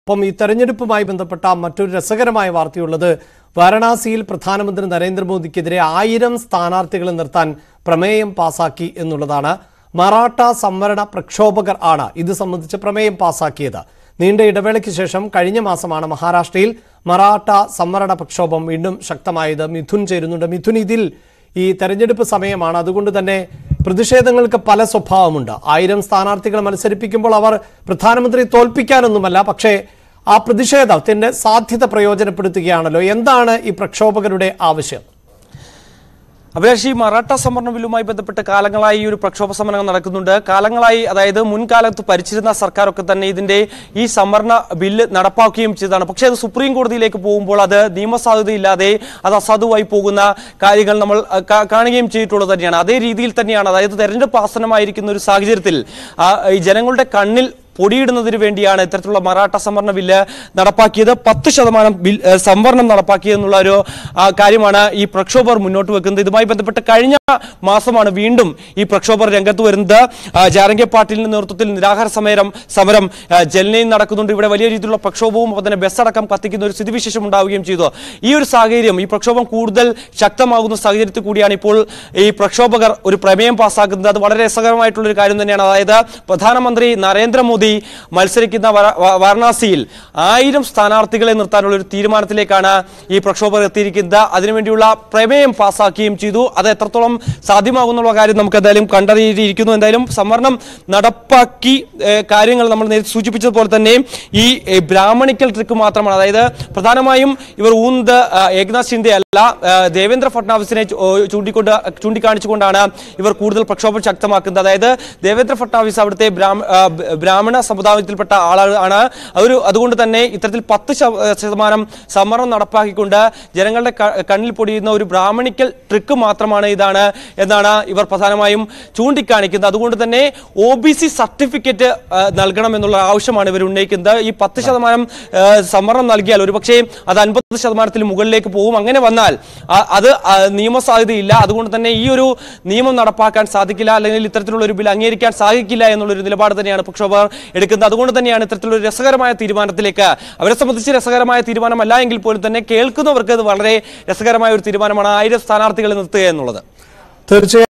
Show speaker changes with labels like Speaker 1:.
Speaker 1: ഒപ്പം ഈ തെരഞ്ഞെടുപ്പുമായി ബന്ധപ്പെട്ട മറ്റൊരു രസകരമായ വാർത്തയുള്ളത് വാരണാസിയിൽ പ്രധാനമന്ത്രി നരേന്ദ്രമോദിക്കെതിരെ ആയിരം സ്ഥാനാർത്ഥികളെ നിർത്താൻ പ്രമേയം പാസാക്കി എന്നുള്ളതാണ് മറാഠ സംവരണ പ്രക്ഷോഭകർ ആണ് ഇത് സംബന്ധിച്ച് പ്രമേയം പാസാക്കിയത് നീണ്ട ഇടവേളയ്ക്ക് ശേഷം കഴിഞ്ഞ മാസമാണ് മഹാരാഷ്ട്രയിൽ മറാഠ സംവരണ പ്രക്ഷോഭം വീണ്ടും ശക്തമായത് മിഥുൻ ചേരുന്നുണ്ട് മിഥുൻ ഇതിൽ ഈ തെരഞ്ഞെടുപ്പ് സമയമാണ് അതുകൊണ്ട് തന്നെ പ്രതിഷേധങ്ങൾക്ക് പല സ്വഭാവമുണ്ട് ആയിരം സ്ഥാനാർത്ഥികളെ മത്സരിപ്പിക്കുമ്പോൾ അവർ പ്രധാനമന്ത്രി തോൽപ്പിക്കാനൊന്നുമല്ല പക്ഷേ ആ പ്രതിഷേധത്തിന്റെ സാധ്യത പ്രയോജനപ്പെടുത്തുകയാണല്ലോ എന്താണ് ഈ പ്രക്ഷോഭകരുടെ ആവശ്യം
Speaker 2: അഭിലാഷ് ഈ മറാഠ സംവരണ ബില്ലുമായി ബന്ധപ്പെട്ട് കാലങ്ങളായി ഈ ഒരു പ്രക്ഷോഭ സമരം നടക്കുന്നുണ്ട് കാലങ്ങളായി അതായത് മുൻകാലത്ത് ഭരിച്ചിരുന്ന സർക്കാരൊക്കെ തന്നെ ഇതിന്റെ ഈ സംവരണ ബില്ല് നടപ്പാക്കുകയും ചെയ്തതാണ് പക്ഷേ അത് സുപ്രീം കോടതിയിലേക്ക് പോകുമ്പോൾ അത് നിയമസാധുതയില്ലാതെ അത് അസാധുവായി പോകുന്ന കാര്യങ്ങൾ നമ്മൾ അഹ്, കാ- കാണുകയും ചെയ്തിട്ടുള്ളത് തന്നെയാണ് അതേ രീതിയിൽ തന്നെയാണ് അതായത് തെരഞ്ഞെടുപ്പ് ആസന്നമായിരിക്കുന്ന ഒരു സാഹചര്യത്തിൽ ആ, ഈ ജനങ്ങളുടെ കണ്ണിൽ പൊടിയിടുന്നതിന് വേണ്ടിയാണ് ഇത്തരത്തിലുള്ള മറാഠ സംവരണ ബില്ല് നടപ്പാക്കിയത് പത്ത് ശതമാനം ബിൽ ഏഹ് സംവരണം നടപ്പാക്കിയെന്നുള്ള ഒരു ആ, കാര്യമാണ് ഈ പ്രക്ഷോഭർ മുന്നോട്ട് വെക്കുന്നത് ഇതുമായി ബന്ധപ്പെട്ട് കഴിഞ്ഞ മാസമാണ് വീണ്ടും ഈ പ്രക്ഷോഭർ രംഗത്ത് വരുന്നത് ആ, ജാരംഗെ പാട്ടീലിന്റെ നേതൃത്വത്തിൽ നിരാഹാര സമരം സമരം ആ, ജൽനയിൽ നടക്കുന്നുണ്ട് ഇവിടെ വലിയ രീതിയിലുള്ള പ്രക്ഷോഭവും ഒപ്പം തന്നെ ബസ്സടക്കം കത്തിക്കുന്ന ഒരു സ്ഥിതിവിശേഷം ഉണ്ടാവുകയും ചെയ്തു ഈ ഒരു സാഹചര്യം ഈ പ്രക്ഷോഭം കൂടുതൽ ശക്തമാകുന്ന സാഹചര്യത്തിൽ കൂടിയാണ് ഇപ്പോൾ ഈ പ്രക്ഷോഭകർ ഒരു പ്രമേയം പാസ്സാക്കുന്നത് അത് വളരെ രസകരമായിട്ടുള്ള ഒരു കാര്യം തന്നെയാണ് അതായത് പ്രധാനമന്ത്രി നരേന്ദ്രമോദി മത്സരിക്കുന്ന വര- വ- വാരണാസിയിൽ ആയിരം സ്ഥാനാർത്ഥികളെ നിർത്താനുള്ള ഒരു തീരുമാനത്തിലേക്കാണ് ഈ പ്രക്ഷോഭകർ എത്തിയിരിക്കുന്നത് അതിനുവേണ്ടിയുള്ള പ്രമേയം പാസ്സാക്കുകയും ചെയ്തു അത് എത്രത്തോളം സാധ്യമാകുന്നുള്ള കാര്യം നമുക്ക് എന്തായാലും കണ്ടറിയിരിക്കുന്നു എന്തായാലും സംവരണം നടപ്പാക്കി ഏഹ്, കാര്യങ്ങൾ നമ്മൾ നേരത്തെ സൂചിപ്പിച്ചതുപോലെ തന്നെ ഈ ഏഹ്, ബ്രാഹ്മണിക്കൽ ട്രിക്ക് മാത്രമാണ് അതായത് പ്രധാനമായും ഇവർ ഊന്നത് ആ, ഏകനാഥ് ഷിൻഡെ അല്ല ആ, ദേവേന്ദ്ര ഫട്നാവിസിനെ ചൂ- ഓ, ചൂണ്ടിക്കൊണ്ട് ചൂണ്ടിക്കാണിച്ചുകൊണ്ടാണ് ഇവർ കൂടുതൽ പ്രക്ഷോഭം ശക്തമാക്കുന്നത് അതായത് ദേവേന്ദ്ര ഫട്നാവിസ് അവിടുത്തെ ബ്രാഹ്മ ആ, ബ- ബ്രാഹ്മണ സമുദായത്തിൽപ്പെട്ട ആളാണ് ഒരു അതുകൊണ്ട് തന്നെ ഇത്തരത്തിൽ പത്ത് ശത- ശതമാനം സംവരണം നടപ്പാക്കിക്കൊണ്ട് ജനങ്ങളുടെ ക- കണ്ണിൽ പൊടിയുന്ന ഒരു ബ്രാഹ്മണിക്കൽ ട്രിക്ക് മാത്രമാണ് ഇതാണ് എന്നാണ് ഇവർ പ്രധാനമായും ചൂണ്ടിക്കാണിക്കുന്നത് അതുകൊണ്ട് തന്നെ ഒ ബി സി സർട്ടിഫിക്കറ്റ് നൽകണം എന്നുള്ള ആവശ്യമാണ് ഇവർ ഉന്നയിക്കുന്നത് ഈ പത്ത് ശതമാനം ആ, സംവരണം നൽകിയാൽ ഒരുപക്ഷേ അത് അൻപത് ശതമാനത്തിൽ മുകളിലേക്ക് പോകും അങ്ങനെ വന്നാൽ ആ, അത് ആ, നിയമസാധ്യതയില്ല അതുകൊണ്ട് തന്നെ ഈ ഒരു നിയമം നടപ്പാക്കാൻ സാധിക്കില്ല അല്ലെങ്കിൽ ഇത്തരത്തിലുള്ള ഒരു ബിൽ അംഗീകരിക്കാൻ സാധിക്കില്ല എന്നുള്ളൊരു നിലപാട് തന്നെയാണ് പ്രക്ഷോഭകർ എടുക്കുന്നത് അതുകൊണ്ട് തന്നെയാണ് ഇത്തരത്തിലൊരു രസകരമായ തീരുമാനത്തിലേക്ക് അവരെ സംബന്ധിച്ച് രസകരമായ തീരുമാനമല്ല എങ്കിൽ പോലും തന്നെ കേൾക്കുന്നവർക്ക് അത് വളരെ രസകരമായ ഒരു തീരുമാനമാണ് ആയിരം സ്ഥാനാർത്ഥികളെ നിർത്തുക എന്നുള്ളത്
Speaker 1: തീർച്ചയായും